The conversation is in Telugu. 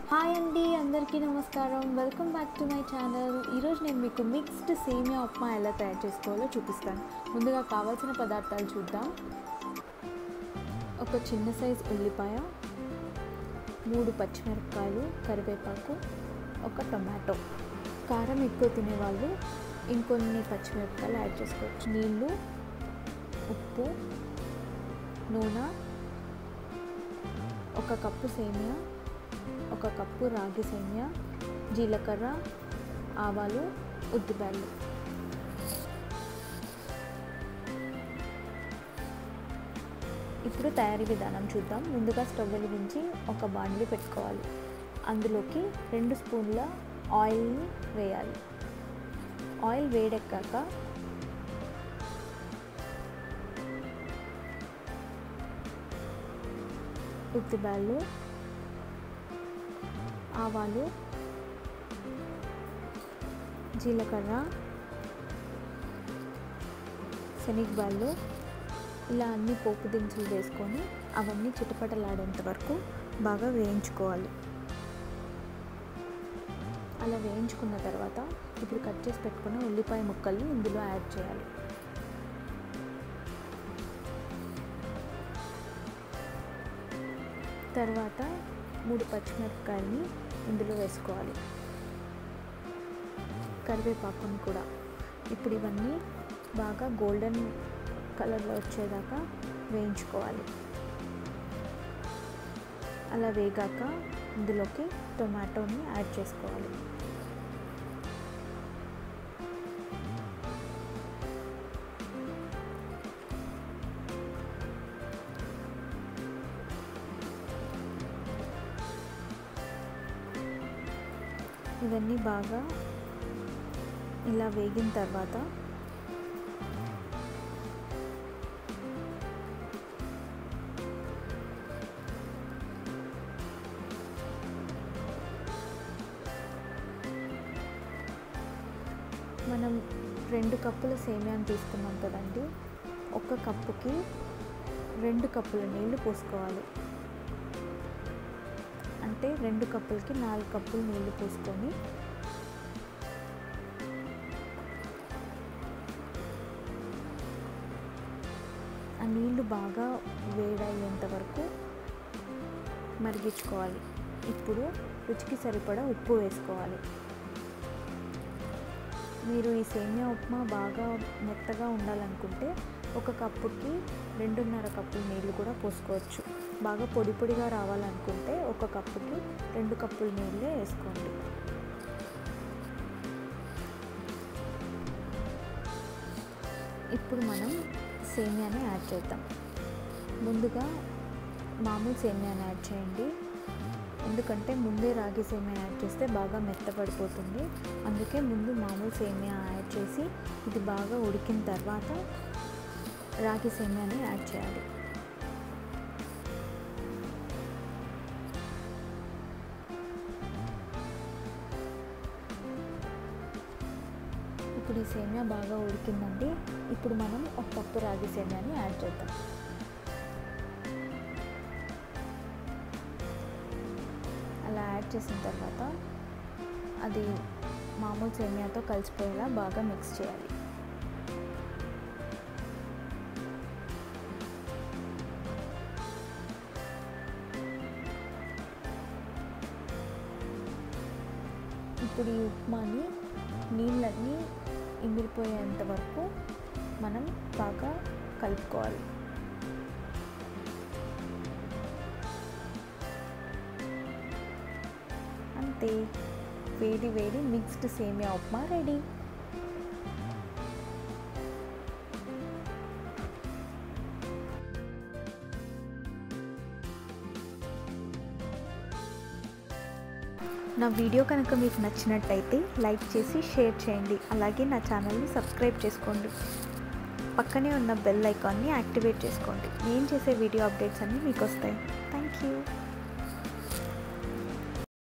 హాయ్ అండి అందరికీ నమస్కారం welcome back to my channel ఈరోజు నేను మీకు మిక్స్డ్ సేమియా ఉప్మా ఎలా తయారు చేసుకోవాలో చూపిస్తాను ముందుగా కావాల్సిన పదార్థాలు చూద్దాం ఒక చిన్న సైజ్ ఉల్లిపాయ మూడు పచ్చిమిరపకాయలు కరివేపాకు ఒక టొమాటో కారం ఎక్కువ తినేవాళ్ళు ఇంకొన్ని పచ్చిమిరపకాయలు యాడ్ చేసుకోవచ్చు నీళ్ళు ఉప్పు నూనె ఒక కప్పు సేమియా ఒక కప్పు రాగి సేమియా జీలకర్ర ఆవాలు ఉద్దిబ్యాళ్ళు ఇప్పుడు తయారీ విధానం చూద్దాం ముందుగా స్టవ్ వెలిగించి ఒక బాండ్లీ పెట్టుకోవాలి అందులోకి రెండు స్పూన్ల ఆయిల్ని వేయాలి ఆయిల్ వేడెక్కాక ఉద్దిబ్యాళ్ళు ఆవాలు జీలకర్ర శనగబాళ్ళు ఇలా అన్ని పోపు దినుసులు వేసుకొని అవన్నీ చిటపటలాడేంత వరకు బాగా వేయించుకోవాలి అలా వేయించుకున్న తర్వాత ఇప్పుడు కట్ చేసి పెట్టుకున్న ఉల్లిపాయ ముక్కల్ని ఇందులో యాడ్ చేయాలి తర్వాత మూడు పచ్చిమిరపకాయలని ఇందులో వేసుకోవాలి కరివేపాకుని కూడా ఇప్పుడు ఇవన్నీ బాగా గోల్డెన్ కలర్లో వచ్చేదాకా వేయించుకోవాలి అలా వేగాక ఇందులోకి టొమాటోని యాడ్ చేసుకోవాలి ఇవన్నీ బాగా ఇలా వేగిన తర్వాత మనం రెండు కప్పుల సేమియాని తీసుకున్నాం కదండి ఒక కప్పుకి రెండు కప్పుల నీళ్లు పోసుకోవాలి అంటే రెండు కప్పులకి నాలుగు కప్పులు నీళ్లు పోసుకొని ఆ నీళ్లు బాగా వేడయ్యేంత వరకు మరిగించుకోవాలి ఇప్పుడు రుచికి సరిపడా ఉప్పు వేసుకోవాలి మీరు ఈ సేమియా ఉప్మా బాగా మెత్తగా ఉండాలనుకుంటే ఒక కప్పుకి రెండున్నర కప్పులు నీళ్ళు కూడా పోసుకోవచ్చు బాగా పొడి పొడిగా రావాలనుకుంటే ఒక కప్పుకి రెండు కప్పులు నీళ్ళే వేసుకోండి ఇప్పుడు మనం సేమియాని యాడ్ చేద్దాం ముందుగా మామూలు సేమియాని యాడ్ చేయండి ఎందుకంటే ముందే రాగి సేమియా యాడ్ చేస్తే బాగా మెత్తపడిపోతుంది అందుకే ముందు మామూలు సేమియా యాడ్ చేసి ఇది బాగా ఉడికిన తర్వాత రాగి సేమియాని యాడ్ చేయాలి ఇప్పుడు ఈ సేమియా బాగా ఉడికిందండి ఇప్పుడు మనం ఒక కప్పు రాగి సేమియాని యాడ్ చేద్దాం అలా యాడ్ చేసిన తర్వాత అది మామూలు సేమియాతో కలిసిపోయేలా బాగా మిక్స్ చేయాలి ఇప్పుడు ఈ ఉప్మాని నీళ్ళన్నీ ఇమిరిపోయేంత వరకు మనం బాగా కలుపుకోవాలి అంతే వేడి వేడి మిక్స్డ్ సేమియా ఉప్మా రెడీ నా వీడియో కనుక మీకు నచ్చినట్టయితే లైక్ చేసి షేర్ చేయండి అలాగే నా ఛానల్ని సబ్స్క్రైబ్ చేసుకోండి పక్కనే ఉన్న బెల్ ఐకాన్ని యాక్టివేట్ చేసుకోండి నేను చేసే వీడియో అప్డేట్స్ అన్నీ మీకు వస్తాయి థ్యాంక్ యూ